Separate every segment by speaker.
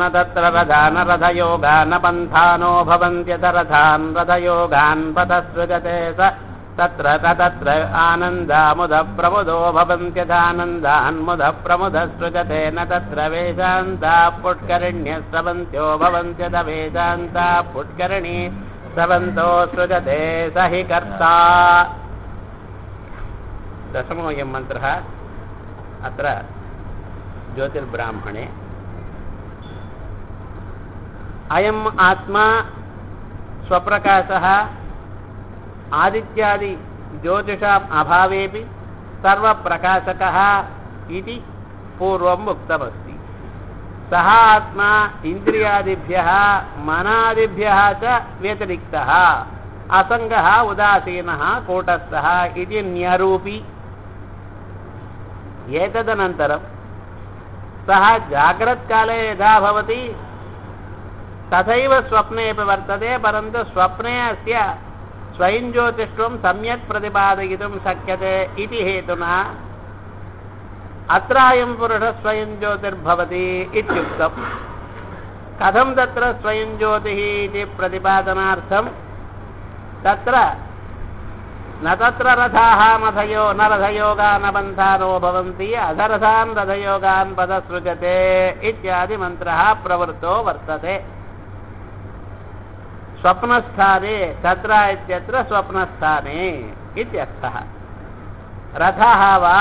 Speaker 1: न तत्र रथा न रथयोगा न पन्थानो भवन्त्यत रथान् रथयोगान् पथसृजते स तत्र त तत्र आनन्दामुदः प्रमुदो भवन्त्यथानन्दान्मुदः प्रमुदः सृजते न तत्र वेदान्ता पुष्करिण्यः स्रवन्त्यो भवन्त्यत वेदान्ता पुष्करिणी स्रवन्तो सृजते स हि कर्ता दशमोऽयं मन्त्रः अत्र ज्योतिर्ब्राह्मणे अयम् आत्मा स्वप्रकाशः आदित्यादि ज्योतिषाम् अभावेपि सर्वप्रकाशकः इति पूर्वम् उक्तमस्ति सः आत्मा इन्द्रियादिभ्यः मनादिभ्यः च व्यतिरिक्तः असङ्गः उदासीनः कूटस्थः इति न्यरूपी एतदनन्तरं सः जाग्रत्काले यथा भवति तथैव स्वप्ने अपि वर्तते परन्तु स्वप्ने अस्य स्वयं ज्योतिष्वं सम्यक् प्रतिपादयितुं शक्यते इति हेतुना अत्र अयं पुरुषः स्वयं ज्योतिर्भवति इत्युक्तम् कथं तत्र स्वयं ज्योतिः इति प्रतिपादनार्थं तत्र न तत्र रथाः मथयो न रथयोगा न बन्धानो भवन्ति अधरथान् रथयोगान् पदसृजते इत्यादि मन्त्रः प्रवृत्तो वर्तते स्वप्नस्थाने तत्र इत्यत्र स्वप्नस्थाने इत्यर्थः रथः वा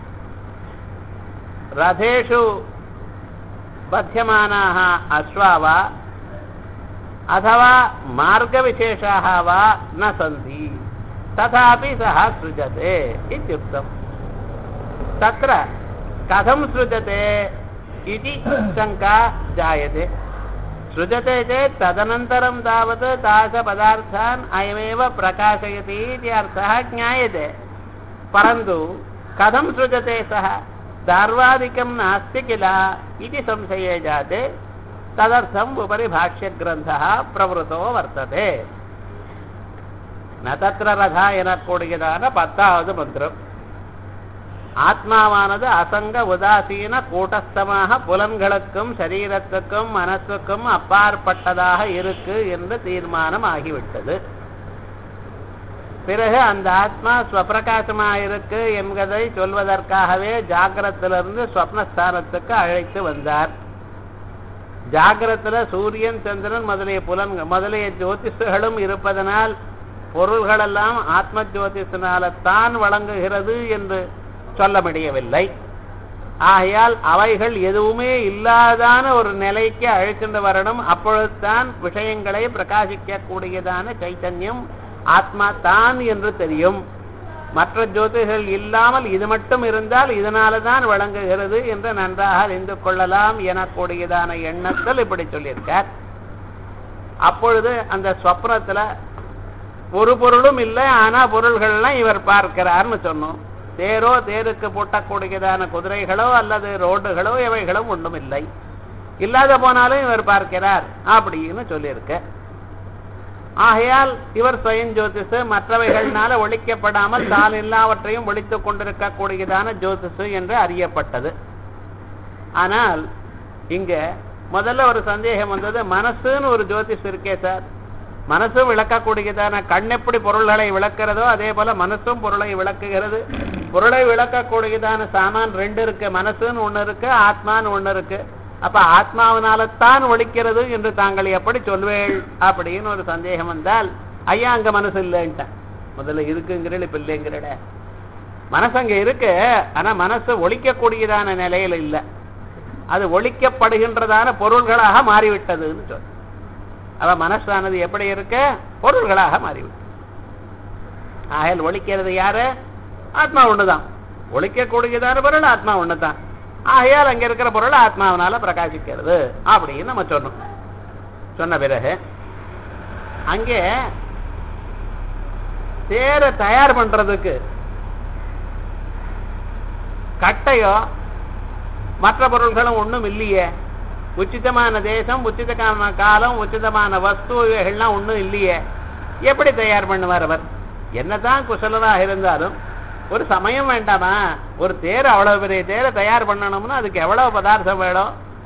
Speaker 1: रथेषु बध्यमानाः अश्वा वा अथवा मार्गविशेषाः वा न सन्ति तथापि सः सृजते इत्युक्तम् तत्र कथं सृजते इति शङ्का जायते सृजते चेत् तदनन्तरं तावत् तादृशपदार्थान् अयमेव प्रकाशयति इति अर्थः ज्ञायते परन्तु कथं सृजते सः दार्वादिकं नास्ति किल इति संशये जाते तदर्थम् उपरि भाष्यग्रन्थः प्रवृतो वर्तते ந தத்திர ரதா எனக்கூடியதான பத்தாவது மந்திரம் ஆத்மாவானது அசங்க உதாசீன கூட்டஸ்தமாக புலன்களுக்கும் சரீரத்துக்கும் மனசுக்கும் அப்பாற்பட்டதாக இருக்கு என்று தீர்மானம் ஆகிவிட்டது பிறகு அந்த ஆத்மா ஸ்வப்பிரகாசமாக இருக்கு என்பதை சொல்வதற்காகவே ஜாகிரத்திலிருந்து ஸ்வப்னஸ்தானத்துக்கு அழைத்து வந்தார் ஜாகிரத்தில் சூரியன் சந்திரன் முதலிய புலன் முதலிய ஜோதிஷர்களும் இருப்பதனால் பொருள்களெல்லாம் ஆத்ம ஜோதிஷனால தான் வழங்குகிறது என்று சொல்ல முடியவில்லை ஆகையால் அவைகள் எதுவுமே இல்லாதான ஒரு நிலைக்கு அழைக்கின்ற வரணும் அப்பொழுதுதான் விஷயங்களை பிரகாசிக்க கூடியதான சைத்தன்யம் ஆத்மா தான் என்று தெரியும் மற்ற ஜோதிகள் இல்லாமல் இது மட்டும் இருந்தால் இதனால தான் வழங்குகிறது என்று நன்றாக அறிந்து கொள்ளலாம் எனக்கூடியதான எண்ணத்தில் இப்படி சொல்லியிருக்கார் அப்பொழுது அந்த ஸ்வப்னத்துல ஒரு பொருளும் இல்லை ஆனா பொருள்கள்லாம் இவர் பார்க்கிறார்னு சொன்னோம் தேரோ தேருக்கு பூட்டக்கூடியதான குதிரைகளோ அல்லது ரோடுகளோ இவைகளும் ஒன்றும் இல்லை இல்லாத போனாலும் இவர் பார்க்கிறார் அப்படின்னு சொல்லியிருக்க ஆகையால் இவர் சுயம் ஜோதிஷு மற்றவைகள்னால ஒழிக்கப்படாமல் தான் எல்லாவற்றையும் ஒழித்துக் கொண்டிருக்கக்கூடியதான ஜோதிஷு என்று அறியப்பட்டது ஆனால் இங்க முதல்ல ஒரு சந்தேகம் வந்தது மனசுன்னு ஒரு ஜோதிஷ் இருக்கே சார் மனசு விளக்கக்கூடியதான கண் எப்படி பொருள்களை விளக்கிறதோ அதே போல மனசும் பொருளை விளக்குகிறது பொருளை விளக்கக்கூடியதான சாமான் ரெண்டு இருக்கு மனசுன்னு ஒண்ணு இருக்கு ஆத்மான்னு ஒண்ணு இருக்கு அப்ப ஆத்மாவினால்தான் ஒழிக்கிறது என்று தாங்கள் எப்படி சொல்வேள் அப்படின்னு ஒரு சந்தேகம் வந்தால் ஐயா அங்க மனசு இல்லைன்ட்டேன் முதல்ல இருக்குங்கிறீள் இப்ப இல்லைங்கிறட மனசு அங்க இருக்கு ஆனா மனசு ஒழிக்கக்கூடியதான நிலையில இல்லை அது ஒழிக்கப்படுகின்றதான பொருள்களாக மாறிவிட்டதுன்னு சொல்ல அவ மனசானது எப்படி இருக்க பொருள்களாக மாறிவிடும் ஆகல் ஒழிக்கிறது யாரு ஆத்மா ஒண்ணுதான் ஒழிக்கக்கூடியதான பொருள் ஆத்மா ஒண்ணுதான் ஆகையால் அங்க இருக்கிற பொருள் ஆத்மாவனால பிரகாசிக்கிறது அப்படின்னு நம்ம சொன்னோம் சொன்ன பிறகு அங்கே தேரை தயார் பண்றதுக்கு கட்டையோ மற்ற பொருள்களும் ஒண்ணும் இல்லையே உச்சிதமான தேசம் உச்சிதமான காலம் உச்சிதமான வஸ்து இவைகள்லாம் ஒன்றும் இல்லையே எப்படி தயார் பண்ணுவார் அவர் என்னதான் குசலனாக இருந்தாலும் ஒரு சமயம் வேண்டாமா ஒரு தேர் அவ்வளவு பெரிய தேரை தயார் பண்ணணும்னா அதுக்கு எவ்வளவு பதார்த்தம் வேணும்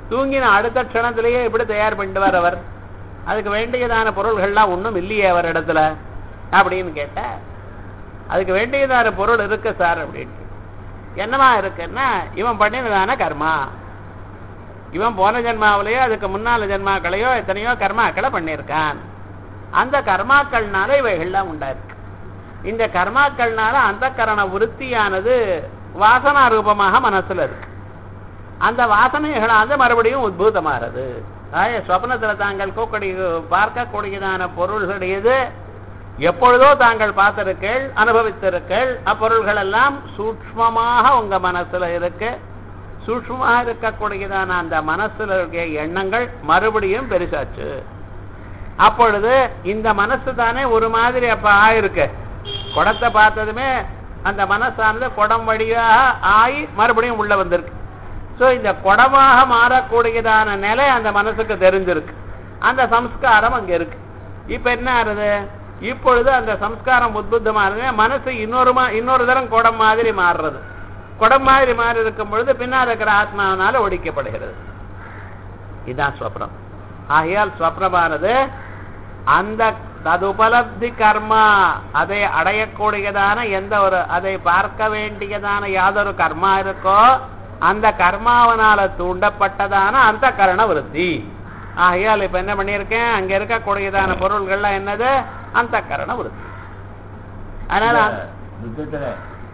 Speaker 1: தூங்கின அடுத்த க்ஷணத்திலேயே எப்படி தயார் பண்ணிட்டு அவர் அதுக்கு வேண்டியதான பொருள்கள்லாம் ஒண்ணும் இல்லையே அவர் இடத்துல அப்படின்னு கேட்ட அதுக்கு வேண்டியதான பொருள் இருக்கு சார் அப்படின்ட்டு என்னமா இருக்குன்னா இவன் பண்ணினதான கர்மா இவன் போன ஜென்மாவிலேயோ அதுக்கு முன்னால ஜென்மாக்களையோ எத்தனையோ கர்மாக்களை பண்ணியிருக்கான் அந்த கர்மாக்கள்னால இவைகள்லாம் உண்டாயிருக்கு இந்த கர்மாக்கள்னால அந்த கரண விருத்தியானது வாசனா ரூபமாக மனசுல இருக்கு அந்த வாசனைகளானது மறுபடியும் உத்பூதமாகிறது ஆய சொப்னத்துல தாங்கள் கூக்கடி பார்க்கக்கூடியதான பொருள்களுடையது எப்பொழுதோ தாங்கள் பார்த்திருக்கள் அனுபவித்திருக்கள் அப்பொருள்கள் எல்லாம் சூக்மமாக உங்க மனசுல இருக்கு சூக்மமாக இருக்கக்கூடியதான அந்த மனசுல இருக்க எண்ணங்கள் மறுபடியும் பெருசாச்சு அப்பொழுது இந்த மனசு தானே ஒரு மாதிரி அப்ப ஆயிருக்கு குடத்தை பார்த்ததுமே அந்த மனசானது குடம் வழியாக ஆகி மறுபடியும் உள்ள வந்திருக்கு சோ இந்த குடமாக மாறக்கூடியதான நிலை அந்த மனசுக்கு தெரிஞ்சிருக்கு அந்த சம்ஸ்காரம் அங்க இருக்கு இப்ப என்ன ஆறுது இப்பொழுது அந்த சம்ஸ்காரம் உத்புத்தமானது மனசு இன்னொரு மா- இன்னொரு தரம் குடம் மாதிரி மாறுறது குடம் மாதிரி மாறி இருக்கும் பொழுது பின்னால் இருக்கிற ஆத்மாவினால ஒழிக்கப்படுகிறது இதுதான் ஸ்வப்னம் ஆகையால் ஸ்வப்னமானது அந்த ததுபலப்தி கர்மா அதை அடையக்கூடியதான எந்த ஒரு அதை பார்க்க வேண்டியதான யாதொரு கர்மா இருக்கோ அந்த கர்மாவனால தூண்டப்பட்டதான அந்த கரண விருத்தி ஆகையால் இப்ப என்ன பண்ணியிருக்கேன் அங்க இருக்கக்கூடியதான பொருள்கள்லாம் என்னது அந்த கரண விருத்தி அதனால அந்த-
Speaker 2: யுத்தத்துல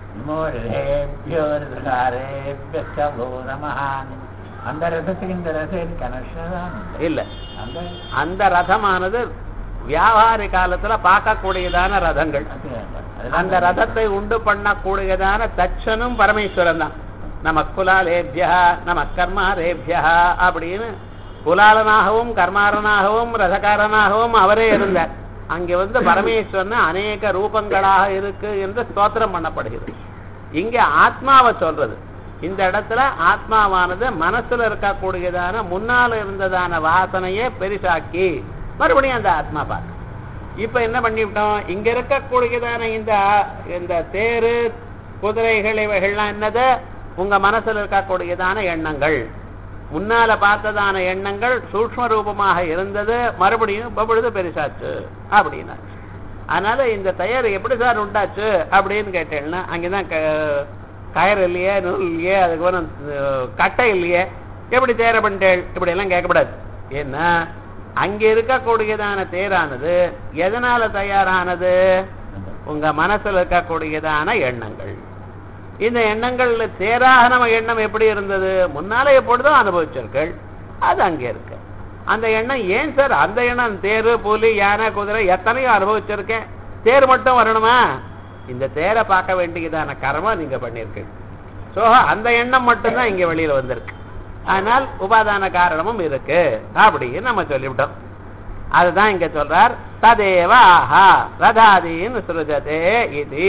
Speaker 2: விமோரேபியோ நமஹான் அந்த ரதத்துக்கு இந்த ரசம் கனெக்ஷன் தான்
Speaker 1: இல்ல
Speaker 2: அந்த
Speaker 1: அந்த ரதமானது வியாபாரி காலத்துல பார்க்கக்கூடியதான ரதங்கள் அந்த ரதத்தை உண்டு பண்ணக்கூடியதான தட்சனும் பரமேஸ்வரன் தான் நம குலாலேபியா நம கர்மாரேபியா அப்படின்னு குலாலனாகவும் கர்மாரனாகவும் ரதகாரனாகவும் அவரே இருந்தார் அங்கே வந்து பரமேஸ்வரன் அநேக ரூபங்களாக இருக்கு என்று ஸ்தோத்திரம் பண்ணப்படுகிறது இங்க ஆத்மாவை சொல்றது இந்த இடத்துல ஆத்மாவானது மனசுல இருக்கக்கூடியதான முன்னால இருந்ததான வாசனையை பெரிசாக்கி மறுபடியும் அந்த ஆத்மா பார்க்க இப்ப என்ன பண்ணிவிட்டோம் இங்க இருக்கக்கூடியதான இந்த இந்த தேரு குதிரைகள் இவைகள்லாம் என்னது உங்க மனசுல இருக்கக்கூடியதான எண்ணங்கள் முன்னால பார்த்ததான எண்ணங்கள் சூக்ம ரூபமாக இருந்தது மறுபடியும் இப்ப பொழுது பெருசாச்சு அப்படின்னாச்சு அதனால இந்த தயார் எப்படி சார் உண்டாச்சு அப்படின்னு கேட்டேன்னா அங்கதான் க- கயர் இல்லையே நூல் இல்லையே அதுக்கப்புறம் அஹ், கட்டை இல்லையே எப்படி தேர பண்ணிட்டேள் இப்படி எல்லாம் கேட்கக்கூடாது ஏன்னா அங்க இருக்கக்கூடியதான தேரானது எதனால தயாரானது உங்க மனசுல இருக்கக்கூடியதான எண்ணங்கள் இந்த எண்ணங்கள்ல தேராக நம்ம எண்ணம் எப்படி இருந்தது முன்னாலே எப்பொழுதும் அனுபவிச்சிருக்கள் அது அங்கே இருக்கு அந்த எண்ணம் ஏன் சார் அந்த எண்ணம் தேரு புலி யானை குதிரை எத்தனையோ அனுபவிச்சிருக்கேன் தேர் மட்டும் வரணுமா இந்த தேரை பார்க்க வேண்டியதான கர்மம் நீங்க பண்ணிருக்கு சோ அந்த எண்ணம் மட்டும்தான் இங்க வெளியில வந்திருக்கு ஆனால் உபாதான காரணமும் இருக்கு அப்படின்னு நம்ம சொல்லிவிட்டோம் அதுதான் இங்க சொல்றார் ததேவ ஆஹா ரதாதீன் சுருஜதே இது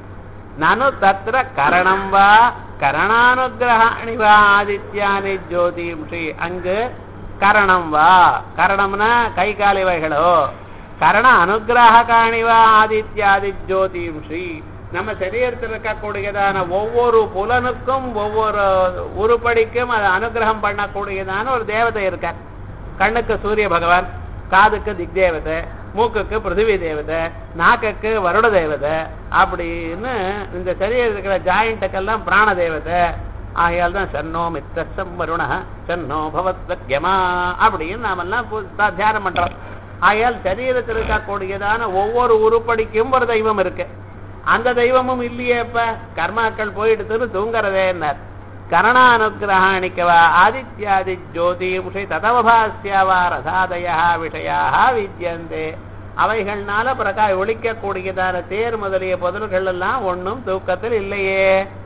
Speaker 1: நனு தத்திர கரணம் வா கரணானுகிரகாணி வா ஆதித்யானி ஜோதிம்ஷி அங்கு கரணம் வா கரணம்னா கை காலிவைகளோ கரண அனுகிரகாணி வா ஆதித்யாதி ஜோதிம்ஷி நம்ம சரீரத்தில் இருக்கக்கூடியதான ஒவ்வொரு புலனுக்கும் ஒவ்வொரு உருப்படிக்கும் அதை அனுகிரகம் பண்ணக்கூடியதான ஒரு தேவதை இருக்கார் கண்ணுக்கு சூரிய பகவான் காதுக்கு திக் தேவதை மூக்குக்கு பிருத்திவி தேவதை நாக்குக்கு வருட தேவதை அப்படின்னு இந்த சரீரம் இருக்கிற ஜாயிண்ட்டுக்கெல்லாம் பிராண தேவதை ஆகையால் தான் சன்னோ மித்தம் வருண சன்னோ பவத்வத்யமா அப்படின்னு நாமெல்லாம் பு- த- தியானம் பண்றோம் ஆகையால் சரீரத்தில் இருக்கக்கூடியதான ஒவ்வொரு உருப்படிக்கும் ஒரு தெய்வம் இருக்கு அந்த தெய்வமும் இல்லையே இப்ப கர்மாக்கள் போயிடுத்துன்னு தூங்குறதேன்னார் கரணானுகிரகாணிக்கவா ஆதித்யாதி ஜோதிம்ஷி ததவபாஸ்யவா ரசாதயா விஷயாக வித்யந்தே அவைகள்னால பிரகா ஒழிக்கக்கூடியதான தேர் முதலிய பொருள்கள் எல்லாம் ஒண்ணும் தூக்கத்தில் இல்லையே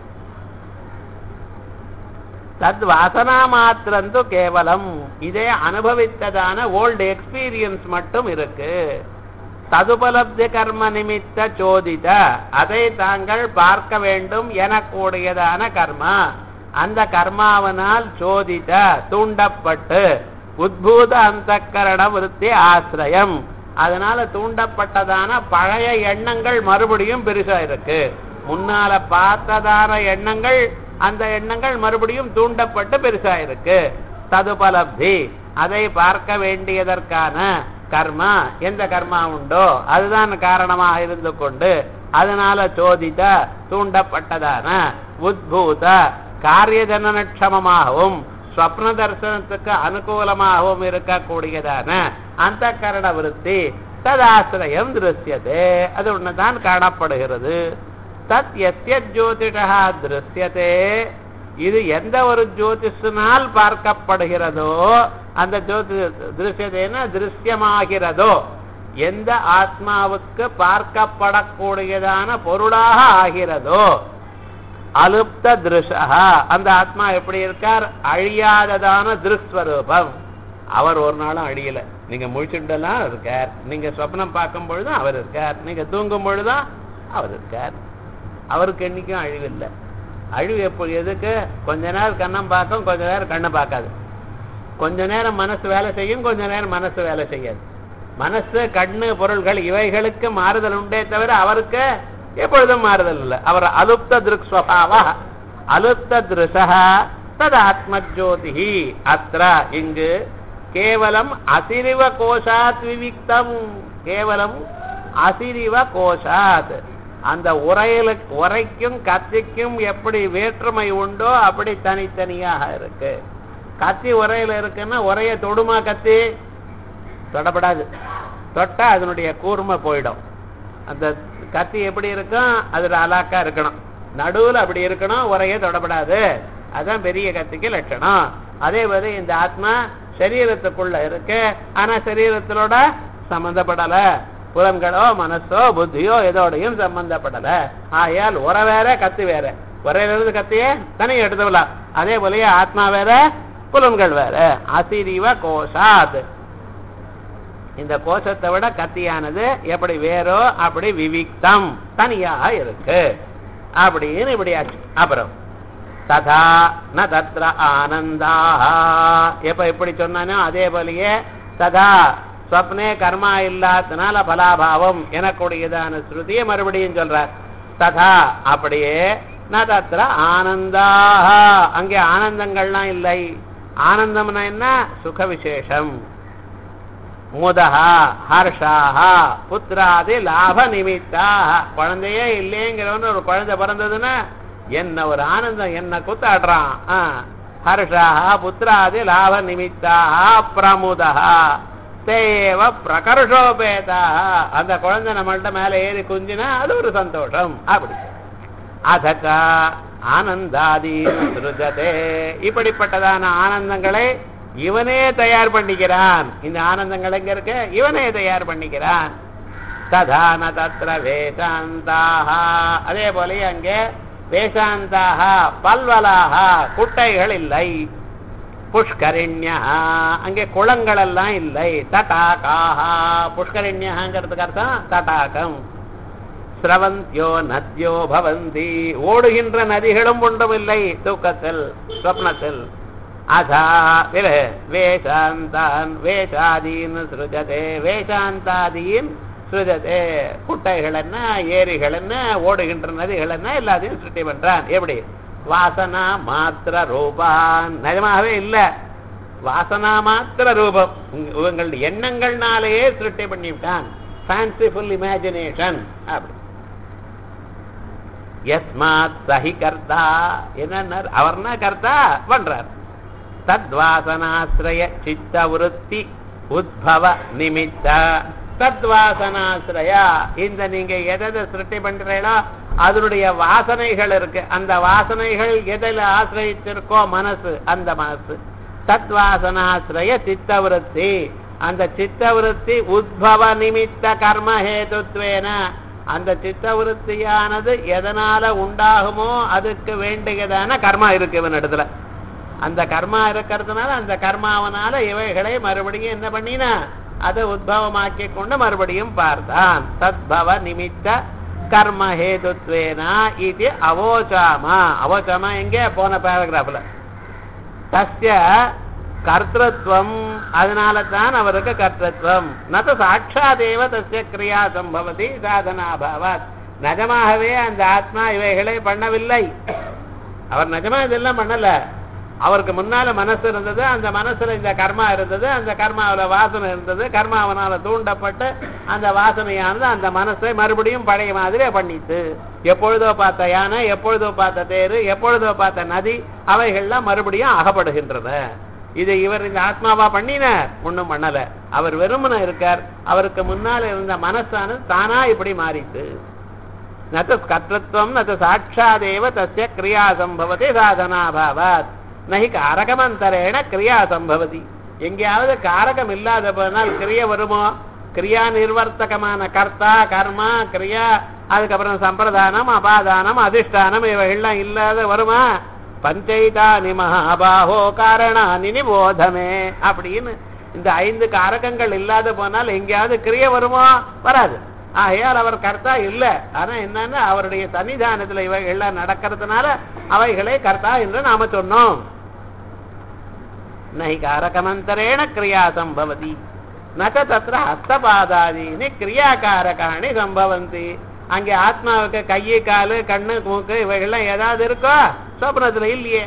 Speaker 1: தத் வாசனா மாத்திரந்து கேவலம் இதே அனுபவித்ததான ஓல்டு எக்ஸ்பீரியன்ஸ் மட்டும் இருக்கு ததுபலப்தி கர்ம நிமித்த சோதித அதை தாங்கள் பார்க்க வேண்டும் எனக்கூடியதான கர்மா அந்த கர்மாவனால் சோதித தூண்டப்பட்டு உத்பூத அந்தக்கரண விருத்தி ஆசிரியம் அதனால தூண்டப்பட்டதான பழைய எண்ணங்கள் மறுபடியும் பெருசா இருக்கு முன்னால பார்த்ததான எண்ணங்கள் அந்த எண்ணங்கள் மறுபடியும் தூண்டப்பட்டு பெருசா இருக்கு ததுபலப்தி அதை பார்க்க வேண்டியதற்கான கர்மா எந்த கர்மா உண்டோ அதுதான் காரணமாக இருந்து கொண்டு அதனால சோதித்த தூண்டப்பட்டதான உத்பூத காரியஜனனக்ஷமமாகவும் ஸ்வப்ன தரிசனத்துக்கு அனுகூலமாகவும் இருக்கக்கூடியதான அந்த கரண விருத்தி ததாசிரயம் திருஷ்யதே அது ஒண்ணுதான் காணப்படுகிறது தத் எத்திய ஜோதிஷா திருஷ்யதே இது எந்த ஒரு ஜோதிஷனால் பார்க்கப்படுகிறதோ அந்த ஜோதி திருஷ்யதேனா திருஷ்யமாகிறதோ எந்த ஆத்மாவுக்கு பார்க்கப்படக்கூடியதான பொருளாக ஆகிறதோ அலுப்த திருஷா அந்த ஆத்மா எப்படி இருக்கார் அழியாததான திருஸ்வரூபம் அவர் ஒரு நாளும் அழியல நீங்க முழிச்சுட்டெல்லாம் இருக்கார் நீங்க சொப்னம் பார்க்கும் பொழுதும் அவர் இருக்கார் நீங்க தூங்கும் பொழுதும் அவர் இருக்கார் அவருக்கு என்னைக்கும் அழிவில்லை அழிவு எப்போ எதுக்கு கொஞ்ச நேரம் கண்ணம் பார்க்கும் கொஞ்ச நேரம் கண்ணை பார்க்காது கொஞ்ச நேரம் மனசு வேலை செய்யும் கொஞ்ச நேரம் மனசு வேலை செய்யாது மனசு கண்ணு பொருள்கள் இவைகளுக்கு மாறுதல் உண்டே தவிர அவருக்கு எப்பொழுதும் மாறுதல் இல்லை அவர் அலுப்த திருக் ஸ்வபாவ அலுப்த திருஷா தது ஆத்மஜோதி அத்திர இங்கு கேவலம் அசிரிவ கோஷாத் விவிக்தம் கேவலம் அசிரிவ கோஷாத் அந்த உரையில உரைக்கும் கத்திக்கும் எப்படி வேற்றுமை உண்டோ அப்படி தனித்தனியாக இருக்கு கத்தி உரையில இருக்குன்னா உரைய தொடுமா கத்தி தொடப்படாது தொட்டா அதனுடைய கூர்மை போயிடும் அந்த கத்தி எப்படி இருக்கும் அதுல அலாக்கா இருக்கணும் நடுவுல அப்படி இருக்கணும் உரைய தொடப்படாது அதான் பெரிய கத்திக்கு லட்சணம் அதே மாதிரி இந்த ஆத்மா சரீரத்துக்குள்ள இருக்கு ஆனா சரீரத்திலோட சம்பந்தப்படல புலன்களோ மனசோ புத்தியோ எதோடையும் சம்பந்தப்படல ஆகையால் உர வேற கத்து வேற உரையிலிருந்து கத்தியே தனியாக எடுத்துக்கலாம் அதே போலயே ஆத்மா வேற புலன்கள் வேற அசிரிவ கோஷாத் இந்த கோஷத்தை விட கத்தியானது எப்படி வேறோ அப்படி விவிக்தம் தனியாக இருக்கு அப்படின்னு இப்படி ஆச்சு அப்புறம் ததா ந தத்ர ஆனந்தா எப்ப எப்படி சொன்னானோ அதே போலயே ததா ஸ்வப்னே கர்மா இல்லாதனால பலாபாவம் எனக்கூடியதான ஸ்ருதியை மறுபடியும் சொல்றார் ததா அப்படியே ந தத்ர ஆனந்தா அங்கே ஆனந்தங்கள்லாம் இல்லை ஆனந்தம்னா என்ன சுக விசேஷம் முதஹா ஹர்ஷாஹா புத்திராதி லாப நிமித்தா குழந்தையே இல்லைங்கிறவன் ஒரு குழந்தை பிறந்ததுன்னா என்ன ஒரு ஆனந்தம் என்ன குத்தாடுறான் ஆ. ஹர்ஷாஹா புத்திராதி லாப நிமித்தாக பிரமுதஹா தேவ பிரகர்ஷோபேதா அந்த குழந்தை நம்மள்ட்ட மேல ஏறி குஞ்சினா அது ஒரு சந்தோஷம் அப்படி அதகா ஆனந்தாதி சுருஜதே இப்படிப்பட்டதான ஆனந்தங்களை இவனே தயார் பண்ணிக்கிறான் இந்த ஆனந்தங்கள் எங்க இருக்கு இவனே தயார் பண்ணிக்கிறான் ததான தத்ர வேதாந்தாக அதே போல அங்கே வேதாந்தாக பல்வலாக குட்டைகள் இல்லை புஷ்கரிண்யா அங்கே குளங்கள் எல்லாம் இல்லை தடாகாக புஷ்கரிண்யங்கிறதுக்கு அர்த்தம் தடாகம் சிரவந்தியோ நத்யோ பவந்தி ஓடுகின்ற நதிகளும் ஒன்றுமில்லை தூக்கத்தில் சொப்னத்தில் அதா வில வேஷாந்தான் வேஷாதீன் சுருஜதே வேஷாந்தாதீன் சுருஜதே குட்டைகள் என்ன ஏரிகள் என்ன ஓடுகின்ற நதிகள் என்ன எல்லாத்தையும் சுட்டி பண்றான் எப்படி வாசனா மாத்திர ரூபான் நிஜமாகவே இல்ல வாசனா மாத்திர ரூபம் உங்க- உங்கள் எண்ணங்கள்னாலேயே சிருஷ்டி பண்ணிவிட்டான் ஃபேன்சிஃபுல் இமேஜினேஷன் அப்படி யஸ்மாத் சஹி கர்த்தா என்ன அவர்னா கர்த்தா பண்றார் தத்வாசனாசிரய சித்த விருத்தி உத்பவ நிமித்த தத்வாசனாசிரயா இந்த நீங்க எதை சிருஷ்டி பண்றீங்களோ அதனுடைய வாசனைகள் இருக்கு அந்த வாசனைகள் எதில் ஆசிரயிச்சிருக்கோ மனசு அந்த மனசு தத்வாசனாசிரய சித்தவிருத்தி அந்த சித்தவிருத்தி உத்பவ நிமித்த கர்ம ஹேதுத்வேன அந்த சித்தவிருத்தியானது எதனால உண்டாகுமோ அதுக்கு வேண்டியதான கர்மா இருக்கு இவன் இடத்துல அந்த கர்மா இருக்கிறதுனால அந்த கர்மாவனால இவைகளை மறுபடியும் என்ன பண்ணினா அதை உத்பவமாக்கி கொண்டு மறுபடியும் பார்த்தான் தத்பவ நிமித்த கர்ம ஹேதுத்வேனா இது அவோச்சாமா அவோச்சாமா எங்க போன பேராகிராஃப்ல தஸ்ய கர்த்தத்வம் அதனால தான் அவருக்கு கர்த்தத்வம் நத சாட்சாதேவ தஸ்ய கிரியா சம்பவதி சாதனாபாவாத் நிஜமாகவே அந்த ஆத்மா இவைகளை பண்ணவில்லை அவர் நிஜமா இதெல்லாம் பண்ணல அவருக்கு முன்னால மனசு இருந்தது அந்த மனசுல இந்த கர்மா இருந்தது அந்த கர்மாவுல வாசனை இருந்தது கர்மாவனால தூண்டப்பட்டு அந்த வாசனையானது அந்த மனசை மறுபடியும் பழைய மாதிரி பண்ணிட்டு எப்பொழுதோ பார்த்த யானை எப்பொழுதோ பார்த்த தேரு எப்பொழுதோ பார்த்த நதி அவைகள்லாம் மறுபடியும் அகப்படுகின்றன இது இவர் இந்த ஆத்மாவா பண்ணினார் ஒண்ணும் பண்ணல அவர் வெறுமன இருக்கார் அவருக்கு முன்னால இருந்த மனசானது தானா இப்படி மாறிட்டு நது கர்த்தத்துவம் நது சாட்சாதேவ தஸ்ய கிரியா சம்பவதி சாதனாபாவாத் நகி காரகமந்தரேண கிரியா சம்பவதி எங்கேயாவது காரகம் இல்லாத போனால் கிரிய வருமோ கிரியா நிர்வர்த்தகமான கர்த்தா கர்மா கிரியா அதுக்கப்புறம் சம்பிரதானம் அபாதானம் அதிஷ்டானம் இவைகள்லாம் இல்லாத வருமா பஞ்சைதானி மகாபாஹோ காரணானி நிபோதமே அப்படின்னு இந்த ஐந்து காரகங்கள் இல்லாத போனால் எங்கேயாவது கிரிய வருமோ வராது ஆகையால் அவர் கர்த்தா இல்ல ஆனா என்னன்னா அவருடைய சன்னிதானத்துல இவைகள்லாம் நடக்கிறதுனால அவைகளே கர்த்தா என்று நாம சொன்னோம் நகி காரகமந்தரேண கிரியா சம்பவதி நக தத்திர ஹஸ்தபாதாதீனி கிரியாகாரகாணி சம்பவந்தி அங்கே ஆத்மாவுக்கு கையை காலு கண்ணு மூக்கு இவைகள்லாம் ஏதாவது இருக்கோ சொப்னத்துல இல்லையே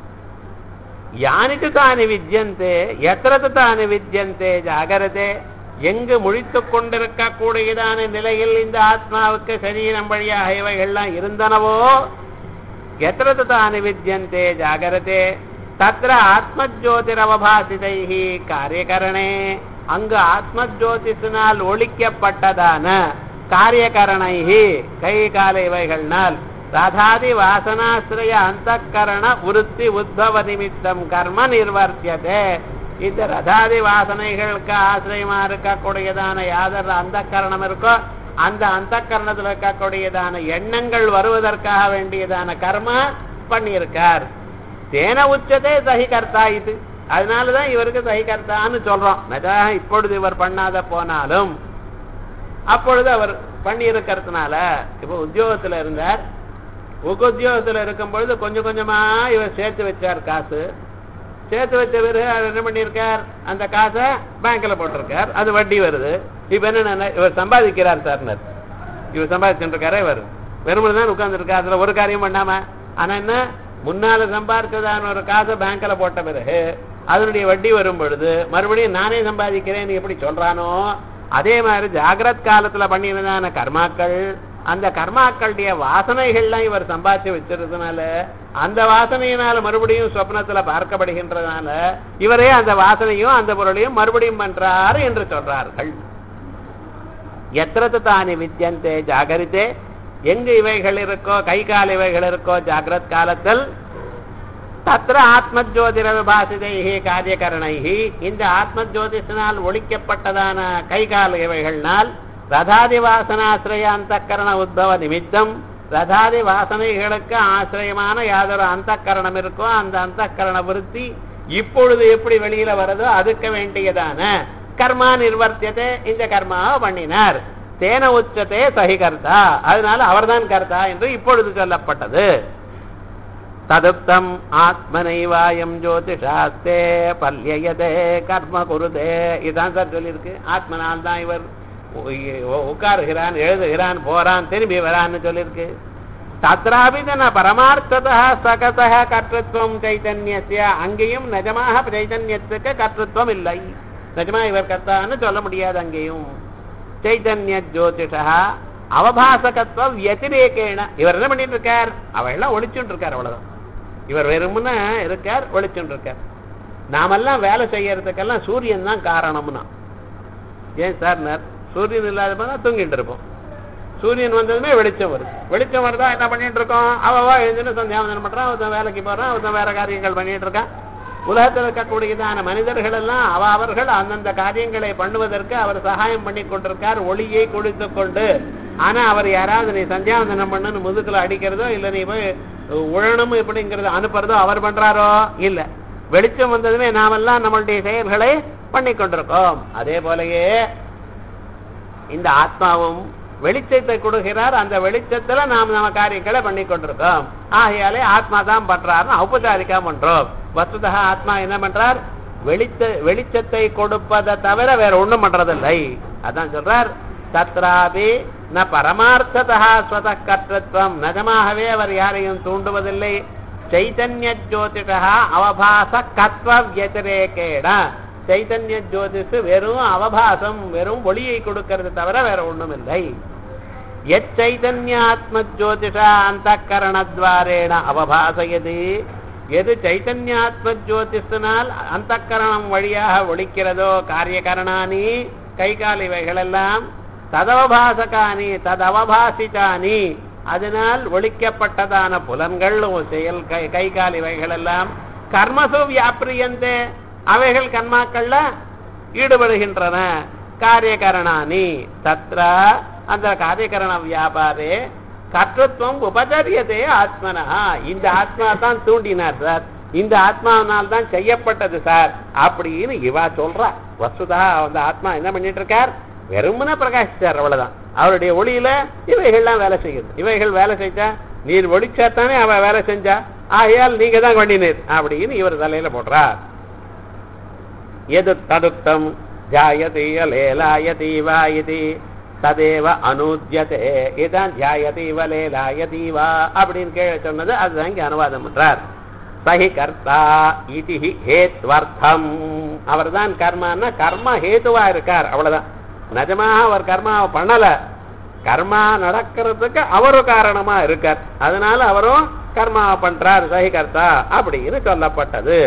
Speaker 1: யானிக்கு தானி வித்யந்தே எத்திரத்து தானி வித்யந்தே ஜாகரதே எங்கு முழித்துக் கொண்டிருக்க கூடியதான நிலையில் இந்த ஆத்மாவுக்கு சரீரம் வழியாக இவைகள்லாம் இருந்தனவோ எத்திரத்து தானி வித்யந்தே ஜாகரதே தத்திர ஆத்மஜோதிரவபாசிதை காரியகரணே அங்கு ஆத்மஜோதிஷினால் ஒழிக்கப்பட்டதான காரியகரணை கை கால இவைகள்னால் ராதாதி வாசனாசிரய அந்தக்கரண உருத்தி உத்பவ நிமித்தம் கர்ம நிர்வர்த்தியதே இந்த ரதாதி வாசனைகளுக்கு ஆசிரியமா இருக்கக்கூடியதான யாதர் அந்த கரணம் இருக்கோ அந்த அந்த கரணத்துல இருக்கக்கூடியதான எண்ணங்கள் வருவதற்காக வேண்டியதான கர்ம பண்ணியிருக்கார் தேன உச்சதே சகிகர்த்தா இது அதனாலதான் இவருக்கு சகிகர்த்தான்னு சொல்றோம் நஜா இப்பொழுது இவர் பண்ணாத போனாலும் அப்பொழுது அவர் பண்ணி இருக்கிறதுனால இப்போ உத்தியோகத்துல இருந்தார் உத்தியோகத்துல இருக்கும் பொழுது கொஞ்சம் கொஞ்சமா இவர் சேர்த்து வச்சார் காசு சேர்த்து வச்ச பிறகு அவர் என்ன பண்ணியிருக்கார் அந்த காசை பேங்க்ல போட்டிருக்கார் அது வட்டி வருது இப்ப என்ன இவர் சம்பாதிக்கிறார் சார்னர் இவர் சம்பாதிச்சுட்டு இருக்காரே இவர் வெறுமனே தான் உட்கார்ந்துருக்கார் அதுல ஒரு காரியம் பண்ணாம ஆனா என்ன முன்னால சம்பாதிச்சதான ஒரு காசை பேங்க்ல போட்ட பிறகு அதனுடைய வட்டி வரும் பொழுது மறுபடியும் நானே சம்பாதிக்கிறேன்னு எப்படி சொல்றானோ அதே மாதிரி ஜாகிரத் காலத்துல பண்ணினதான கர்மாக்கள் அந்த கர்மாக்களுடைய வாசனைகள்லாம் இவர் சம்பாதிச்சு வச்சிருந்தனால அந்த வாசனையினால மறுபடியும் சொப்னத்துல பார்க்கப்படுகின்றதுனால இவரே அந்த வாசனையும் அந்த பொருளையும் மறுபடியும் பண்றாரு என்று சொல்றார்கள் எத்திரத்து தானி வித்தியந்தே ஜாகரித்தே எங்கு இவைகள் இருக்கோ கை கால் இவைகள் இருக்கோ ஜாகிரத் காலத்தில் தத்திர ஆத்மஜோதிர விபாசிதைஹி காரியகரணைஹி இந்த ஆத்மஜோதிஷனால் ஒழிக்கப்பட்டதான கைகால இவைகள்னால் ரதாதி வாசனாசிரய அந்தக்கரண உத்பவ நிமித்தம் ரதாதி வாசனைகளுக்கு ஆசிரியமான யாதொரு அந்தக்கரணம் இருக்கோ அந்த அந்தக்கரண விருத்தி இப்பொழுது எப்படி வெளியில வருதோ அதுக்கு வேண்டியதான கர்மா நிர்வர்த்தியத்தை இந்த கர்மாவை பண்ணினார் தேன உச்சத்தே சகிகர்த்தா அதனால அவர்தான் கர்த்தா என்று இப்பொழுது சொல்லப்பட்டது ததுப்தம் ஆத்மனைவாயம் ஜோதிஷாஸ்தே பல்யயதே கர்ம குருதே இதான் சார் சொல்லியிருக்கு ஆத்மனால் தான் இவர் உட்காருகிறான் எழுதுகிறான் போறான் திரும்பி வரான்னு சொல்லியிருக்கு தத்ராபி தன பரமார்த்ததா சகசக கர்த்தத்துவம் சைத்தன்யசிய அங்கேயும் நிஜமாக சைத்தன்யத்துக்கு கர்த்தத்துவம் இல்லை நிஜமா இவர் கர்த்தான்னு சொல்ல முடியாது அங்கேயும் சைத்தன்ய ஜோதிஷா அவபாசகத்துவ வத்திரேகேன இவர் என்ன பண்ணிட்டு இருக்கார் அவெல்லாம் ஒழிச்சுட்டு இருக்கார் அவ்வளவுதான் இவர் வெறும்னு இருக்கார் ஒழிச்சுட்டு இருக்கார் நாமெல்லாம் வேலை செய்யறதுக்கெல்லாம் சூரியன் தான் காரணம்னா ஏன் சார் சூரியன் இல்லாத போது தூங்கிட்டு இருப்போம் சூரியன் வந்ததுமே வெளிச்சம் வருது வெளிச்சம் வருதா என்ன பண்ணிட்டு இருக்கோம் அவவா எழுந்துன்னு சந்தியாவந்தனம் பண்றான் ஒருத்தன் வேலைக்கு போறான் ஒருத்தன் வேற காரியங்கள் பண்ணிட்டு இருக்கான் உலகத்தில் இருக்கக்கூடியதான மனிதர்கள் எல்லாம் அவ அவர்கள் அந்தந்த காரியங்களை பண்ணுவதற்கு அவர் சகாயம் பண்ணி கொண்டிருக்கார் ஒளியை கொடுத்து கொண்டு ஆனா அவர் யாராவது நீ சந்தியாவந்தனம் பண்ணுன்னு முதுகுல அடிக்கிறதோ இல்ல நீ போய் உழணும் இப்படிங்கிறத அனுப்புறதோ அவர் பண்றாரோ இல்ல வெளிச்சம் வந்ததுமே நாமெல்லாம் நம்மளுடைய செயல்களை பண்ணி கொண்டிருக்கோம் அதே போலயே இந்த ஆத்மாவும் வெளிச்சத்தை கொடுக்கிறார் அந்த வெளிச்சத்துல நாம் நம்ம காரியங்களை பண்ணி கொண்டிருக்கோம் ஆகையாலே ஆத்மா தான் பண்றாருன்னு ஔபச்சாரிக்கா பண்றோம் வஸ்துதா ஆத்மா என்ன பண்றார் வெளிச்ச வெளிச்சத்தை கொடுப்பதை தவிர வேற ஒண்ணும் பண்றதில்லை அதான் சொல்றார் தத்ராபி ந பரமார்த்ததா ஸ்வத கர்த்தத்துவம் நிஜமாகவே அவர் யாரையும் தூண்டுவதில்லை சைத்தன்ய ஜோதிஷா அவபாச கத்வ வியதிரேகேட சைத்தன்ய ஜோதிஷு வெறும் அவபாசம் வெறும் ஒளியை கொடுக்கிறது தவிர வேற ஒண்ணும் இல்லை எச்சைதன்யாத்ம ஜோதிஷா அந்த கரணத்வாரேண அவபாசயது எது சைத்தன்யாத்ம ஜோதிஷனால் அந்த கரணம் வழியாக ஒழிக்கிறதோ காரியகரணானி கை கால் இவைகளெல்லாம் ததவபாசகானி ததவபாசிதானி அதனால் ஒழிக்கப்பட்டதான புலன்கள் செயல் கை கை கால் இவைகளெல்லாம் கர்மசு வியாபிரியந்தே அவைகள் கர்மாக்கள்ல ஈடுபடுகின்றன காரியகரணானி தத்ர அந்த காரியகரண வியாபாரே கர்த்தத்துவம் உபதரியதே ஆத்மனா இந்த ஆத்மா தான் தூண்டினார் சார் இந்த ஆத்மாவினால் தான் செய்யப்பட்டது சார் அப்படின்னு இவா சொல்றா வசுதா அந்த ஆத்மா என்ன பண்ணிட்டு இருக்கார் வெறுமனே பிரகாசிச்சார் அவ்வளவுதான் அவருடைய ஒளியில இவைகள்லாம் வேலை செய்யுது இவைகள் வேலை செஞ்சா நீர் ஒளிச்சா தானே அவ வேலை செஞ்சா ஆகையால் நீங்க தான் பண்ணினீர் அப்படின்னு இவர் தலையில போடுறார் எது தடுத்தம் ஜாயதி லேலாயதி வா இது ததேவ அனுஜ்யதே இதான் ஜாயதி வ லேலாயதி வா அப்படின்னு கீழே சொன்னது அதுதான் இங்க அனுவாதம் பண்றார் சஹி கர்த்தா இது ஹேத்வர்த்தம் அவர் தான் கர்மான்னா கர்ம ஹேதுவா இருக்கார் அவ்வளவுதான் நிஜமாக அவர் கர்மாவை பண்ணல கர்மா நடக்கிறதுக்கு அவரும் காரணமா இருக்கார் அதனால அவரும் கர்மாவை பண்றார் சஹி கர்த்தா அப்படின்னு சொல்லப்பட்டது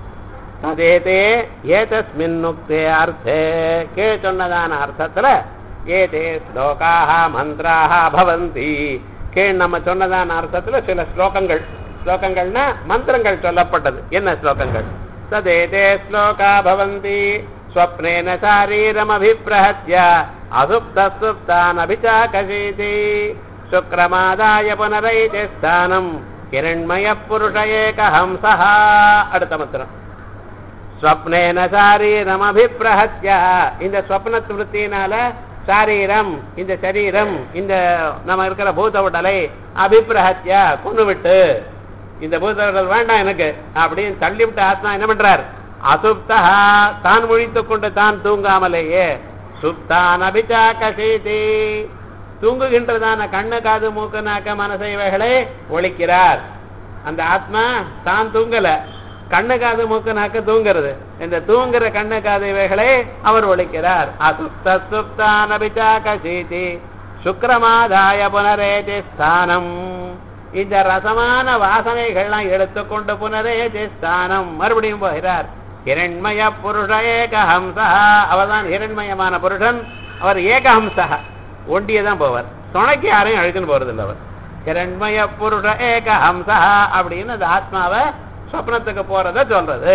Speaker 1: ததேதே ஏதஸ்மின் நுக்தே அர்த்தே கே சொன்னதான அர்த்தத்துல ஏதே ஸ்லோகாக மந்திராக பவந்தி கீழ் நம்ம சொன்னதான அர்த்தத்துல சில ஸ்லோகங்கள் ஸ்லோகங்கள்னா மந்திரங்கள் சொல்லப்பட்டது என்ன ஸ்லோகங்கள் ததேதே ஸ்லோகா பவந்தி ஸ்வப்னேன சாரீரமபிப்ரஹத்ய அசுப்தசுப்தான் அபிச்சாகசீதி சுக்ரமாதாய புனரைதே ஸ்தானம் கிரண்மய புருஷ ஏகஹம்சா அடுத்த மந்திரம் ஸ்வப்னேன சாரீரம் அபிப்பிரஹத்ய இந்த ஸ்வப்ன விற்த்தியினால சாரீரம் இந்த சரீரம் இந்த நம்ம இருக்கிற பூத உடலை அபிப்பிரஹத்ய கொண்டு விட்டு இந்த பூத உடல் வேண்டாம் எனக்கு அப்படின்னு தள்ளிவிட்ட ஆத்மா என்ன பண்றார் அசுப்தா தான் முழித்துக் கொண்டு தான் தூங்காமலேயே சுப்தான் அபிச்சாகசீதி தூங்குகின்றதான கண்ணு காது மூக்கு நாக்க மனசை இவைகளை ஒழிக்கிறார் அந்த ஆத்மா தான் தூங்கல கண்ணு காது மூக்கு நாக்கு தூங்குறது இந்த தூங்குற கண்ணு காது இவைகளை அவர் ஒழிக்கிறார் அசுப்த சுப்தான் அபிச்சாகசீதி சுக்கிரமாதாய புனரேதி ஸ்தானம் இந்த ரசமான வாசனைகள்லாம் எடுத்துக்கொண்டு புனரேதி ஸ்தானம் மறுபடியும் போகிறார் ஹிரண்மய புருஷ ஏகஹம்சா அவர்தான் ஹிரண்மயமான புருஷன் அவர் ஏகஹம்சா ஒண்டியே தான் போவார் துணைக்கு யாரையும் அழுக்குன்னு போறது இல்லை அவர் ஹிரண்மய புருஷ ஏகஹம்சா அப்படின்னு அந்த ஆத்மாவை ஸ்வப்னத்துக்கு போறத சொல்றது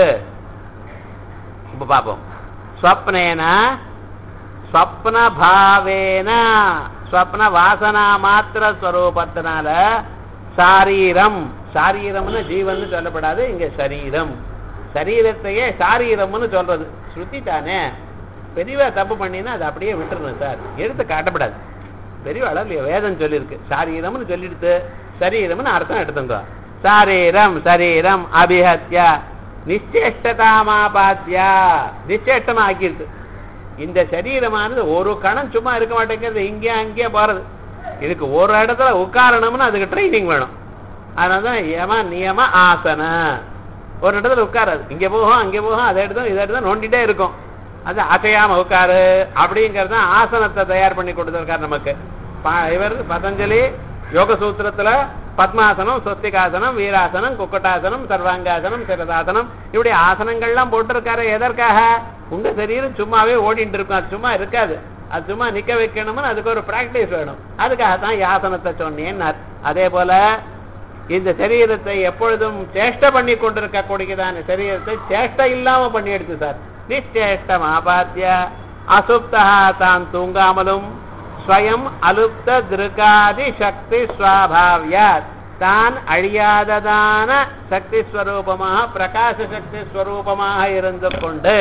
Speaker 1: இப்ப பார்ப்போம் ஸ்வப்னேன ஸ்வப்ன பாவேன ஸ்வப்ன வாசனா மாத்திர ஸ்வரூபத்தினால சாரீரம் சாரீரம்னு ஜீவன் சொல்லப்படாது இங்க சரீரம் சரீரத்தையே சாரீரம்னு சொல்றது ஸ்ருதி தானே பெரியவா தப்பு பண்ணினா அதை அப்படியே விட்டுறணும் சார் எடுத்து காட்டப்படாது பெரியவாள வேதம் சொல்லியிருக்கு சாரீரம்னு சொல்லிடுத்து சரீரம்னு அர்த்தம் எடுத்துங்க சாரீரம் சரீரம் அபிஹத்யா நிச்சேஷ்டதாமாபாத்தியா நிச்சேஷ்டமா ஆக்கியிருக்கு இந்த சரீரமானது ஒரு கணம் சும்மா இருக்க மாட்டேங்கிறது இங்கே அங்கேயே போறது இதுக்கு ஒரு இடத்துல உட்காரணும்னு அதுக்கு ட்ரைனிங் வேணும் அதனாலதான் யம நியம ஆசன ஒரு இடத்துல உட்காராது இங்க போகும் அங்கே போகும் அதை எடுத்தோம் இதை எடுத்தோம் நோண்டிட்டே இருக்கும் அது அசையாம உட்காரு அப்படிங்கிறது தான் ஆசனத்தை தயார் பண்ணி கொடுத்திருக்காரு நமக்கு ப- இவர் பதஞ்சலி யோக சூத்திரத்துல பத்மாசனம் சொஸ்திகாசனம் வீராசனம் குக்கட்டாசனம் சர்வாங்காசனம் சிரதாசனம் இப்படி ஆசனங்கள்லாம் போட்டிருக்காரு எதற்காக உங்க சரீரம் சும்மாவே ஓடிட்டு இருக்கும் அது சும்மா இருக்காது அது சும்மா நிக்க வைக்கணும்னு அதுக்கு ஒரு பிராக்டிஸ் வேணும் அதுக்காக தான் யாசனத்தை சொன்னேன்னார் அதே போல இந்த சரீரத்தை எப்பொழுதும் சேஷ்ட பண்ணி கொண்டிருக்க கூடியதான சரீரத்தை சேஷ்ட இல்லாம பண்ணி எடுத்து சார் நிச்சேஷ்டம் ஆபாத்திய அசுப்தா தான் தூங்காமலும் ஸ்வயம் அலுப்த திருகாதி சக்தி ஸ்வாபாவியா தான் அழியாததான சக்தி ஸ்வரூபமாக பிரகாச சக்தி ஸ்வரூபமாக இருந்து கொண்டு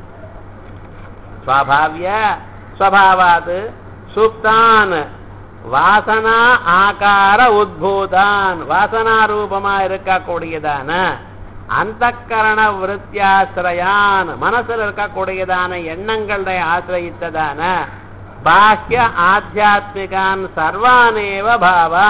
Speaker 1: ஸ்வாபாவிய ஸ்வபாவாத் சுப்தான் வாசனா ஆகார உத்பூதான் வாசனா ரூபமா இருக்கக்கூடியதான அந்த கரண விருத்தியாசிரயான் மனசுல இருக்கக்கூடியதான எண்ணங்களுடைய ஆசிரயித்ததான பாஹ்ய ஆத்தியாத்மிகான் சர்வானேவ பாவான்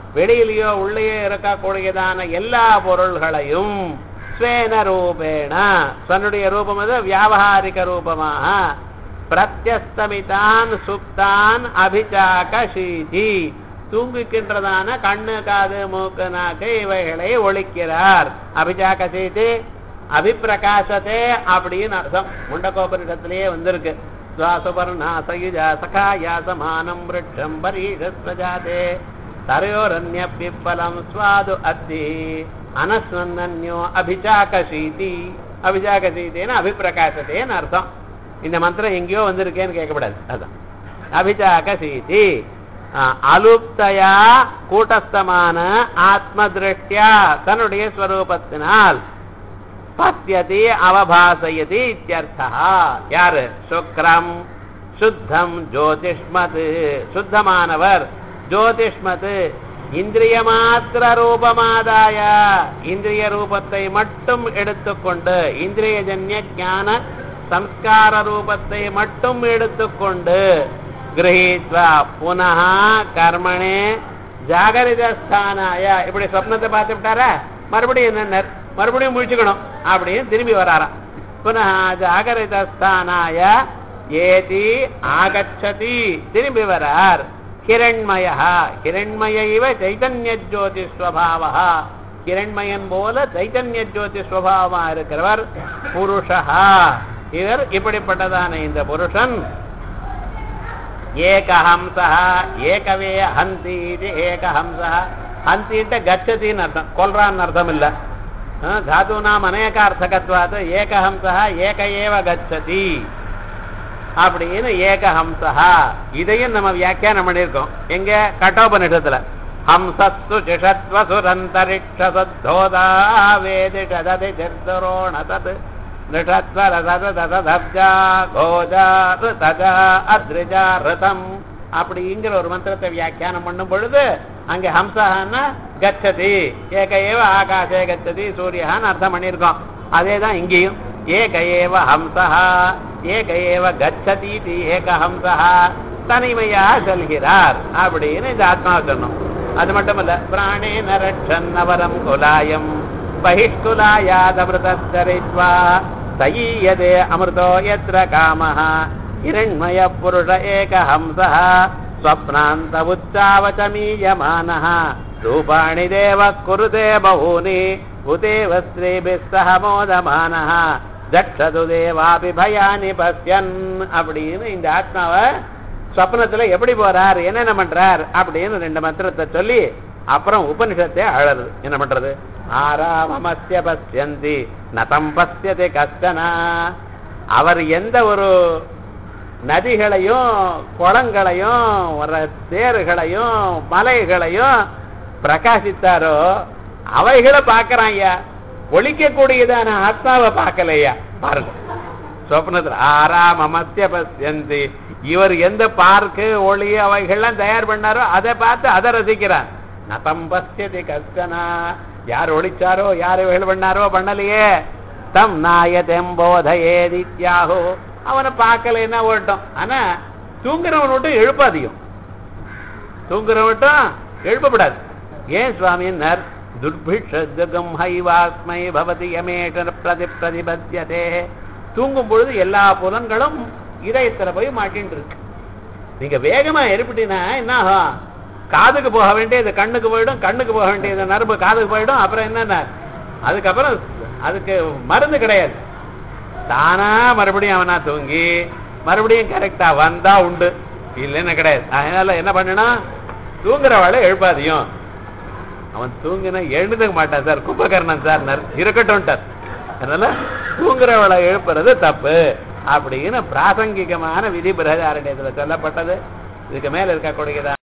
Speaker 1: வெளியிலேயோ உள்ளேயோ இருக்கக்கூடியதான எல்லா பொருள்களையும் ஸ்வேன ரூபேண தன்னுடைய ரூபம் அது வியாபகாரிக ரூபமாக பிரத்யஸ்தமிதான் சுப்தான் அபிச்சாகஷீதி தூங்குகின்றதான கண்ணு காது மூக்கு நாக்கு இவைகளை ஒழிக்கிறார் அபிச்சாகசீதி அபிப்பிரகாசத்தே அப்படின்னு அர்த்தம் முண்டகோபனிடத்திலேயே வந்திருக்கு சுவாசுபர்ணா சயுஜா சகாயா சமானம் விருட்சம் பரீஷஸ்வஜாதே தரையோரண்யப்பிப்பலம் சுவாது அத்தி அனஸ்வன்னன்யோ அபிச்சாகசீதி அபிச்சாகசீதேன்னு அபிப்பிரகாசத்தேன்னு அர்த்தம் இந்த மந்திரம் எங்கேயோ வந்திருக்கேன்னு கேட்கக்கூடாது அதான் அபிச்சாகசீதி அலுப்தயா கூட்டஸ்தமான ஆத்ம திருஷ்டியா தன்னுடைய ஸ்வரூபத்தினால் பத்தியதி அவபாசயதி இத்தியர்த்தா யாரு சுக்ரம் சுத்தம் ஜோதிஷ்மத் சுத்தமானவர் ஜோதிஷ்மத் இந்திரிய மாத்திர ரூபமாதாய இந்திரிய ரூபத்தை மட்டும் எடுத்துக்கொண்டு இந்திரியஜன்ய ஞான சம்ஸ்கார ரூபத்தை மட்டும் எடுத்துக்கொண்டு கிரகித்வா புனः கர்மணே ஜாகரிதஸ்தானாய இப்படி சொப்னத்தை பார்த்து விட்டாரா மறுபடியும் என்ன மறுபடியும் முழிச்சுக்கணும் அப்படின்னு திரும்பி வராராம் புனः ஜாகரிதஸ்தானாய ஏதி ஆகச்சதி திரும்பி வரார் ஹிரண்மய ஹிரண்மய இவ சைதன்ய ஜோதி ஸ்வபாவ ஹிரண்மயன் போல சைதன்ய ஜோதி ஸ்வபாவமா இருக்கிறவர் புருஷா இவர் இப்படிப்பட்டதான இந்த புருஷன் ஏகஹம்சா ஏகவே ஹந்தி இது ஏகஹம்சா ஹந்தின்ட்டு கச்சதின்னு அர்த்தம் கொல்றான்னு அர்த்தம் இல்ல தாத்துனாம் அநேகார்த்தகத்வாத் ஏகஹம்சா ஏக ஏவ கச்சதி அப்படின்னு ஏகஹம்சா இதையும் நம்ம வியாக்கியானம் பண்ணியிருக்கோம் எங்க கட்டோபனிஷத்துல ஹம்சஸ்து சிஷத்வசுரந்தரிக்ஷசத்தோதா வேதிஷததி சிர்துரோண தத் நிஷத்வரததததப்ஜா கோஜா ருதஜா அத்ரிஜா ரதம் அப்படிங்கிற ஒரு மந்திரத்தை வியாக்கியானம் பண்ணும் பொழுது அங்க ஹம்சஹான்னா கச்சதி ஏக ஏவ ஆகாசே கச்சதி சூரியஹான்னு அர்த்தம் பண்ணியிருக்கோம் அதே தான் இங்கேயும் ஏக ஏவ ஹம்சஹா ஏக ஏவ கச்சதி ஏக ஹம்சஹா தனிமையா செல்கிறார் அப்படின்னு இந்த ஆத்மாவை சொன்னோம் அது மட்டுமல்ல பிராணே நரட்சன் நவரம் குலாயம் பகிஷ்குலாயாதமிருதரித்வா சயீயதே அமிர்தோ எத்திர காமः हिरण्मय पुरुष एकहंसः स्वप्नान्त उच्चावचमीयमानः रूपाणि देवः कुरुते बहूनि उदेव स्त्रीभिः सह मोदमानः தட்சது தேவாபி பயானி பஸ்யன் அப்படின்னு இந்த ஆத்மாவை சொப்னத்துல எப்படி போறார் என்னென்ன பண்றார் அப்படின்னு ரெண்டு மந்திரத்தை சொல்லி அப்புறம் உபனிஷத்தை அழறது என்ன பண்றது ஆராமமஸ்ய பஸ்யந்தி நதம் பஸ்யதி கஷ்டனா அவர் எந்த ஒரு நதிகளையும் குளங்களையும் ஒரு தேர்களையும் மலைகளையும் பிரகாசித்தாரோ அவைகளை பார்க்கறான் ஐயா ஒழிக்கக்கூடியதான ஆத்மாவை பார்க்கலையா பாருங்க சொப்னத்துல ஆராமமஸ்ய பஸ்யந்தி இவர் எந்த பார்க்கு ஒளி அவைகள்லாம் தயார் பண்ணாரோ அதை பார்த்து அதை ரசிக்கிறார் நதம் பஸ்யதி கஷ்டனா யார் ஒழிச்சாரோ யார் இவைகள் பண்ணாரோ பண்ணலையே தம் நாயதெம்போதையேதித்யாகோ அவனை பார்க்கலைன்னா ஓட்டம் ஆனா தூங்குறவன் மட்டும் எழுப்பாதியும் தூங்குறவன் மட்டும் எழுப்பப்படாது ஏன் சுவாமின்னார் துர்பிஷம் ஹைவாஸ்மை பவதி யமேஷ பிரதி பிரதிபத்தியதே தூங்கும் பொழுது எல்லா புலன்களும் இதயத்துல போய் மாட்டின்னு இருக்கு நீங்க வேகமா எழுப்பிட்டீங்கன்னா என்ன ஆகும் காதுக்கு போக வேண்டியது கண்ணுக்கு போயிடும் கண்ணுக்கு போக வேண்டியது நரம்பு காதுக்கு போயிடும் அப்புறம் என்னென்ன அதுக்கப்புறம் அதுக்கு மருந்து கிடையாது தானா மறுபடியும் அவனா தூங்கி மறுபடியும் கரெக்டா வந்தா உண்டு இல்லைன்னு கிடையாது அதனால என்ன பண்ணணும் தூங்குறவாளை எழுப்பாதியும் அவன் தூங்கினா எழுந்துக்க மாட்டான் சார் கும்பகர்ணன் சார் நர் இருக்கட்டும் அதனால தூங்குறவளை எழுப்புறது தப்பு அப்படின்னு பிராசங்கிகமான விதி பிரகாரணியத்துல சொல்லப்பட்டது இதுக்கு மேல இருக்கக்கூடியதா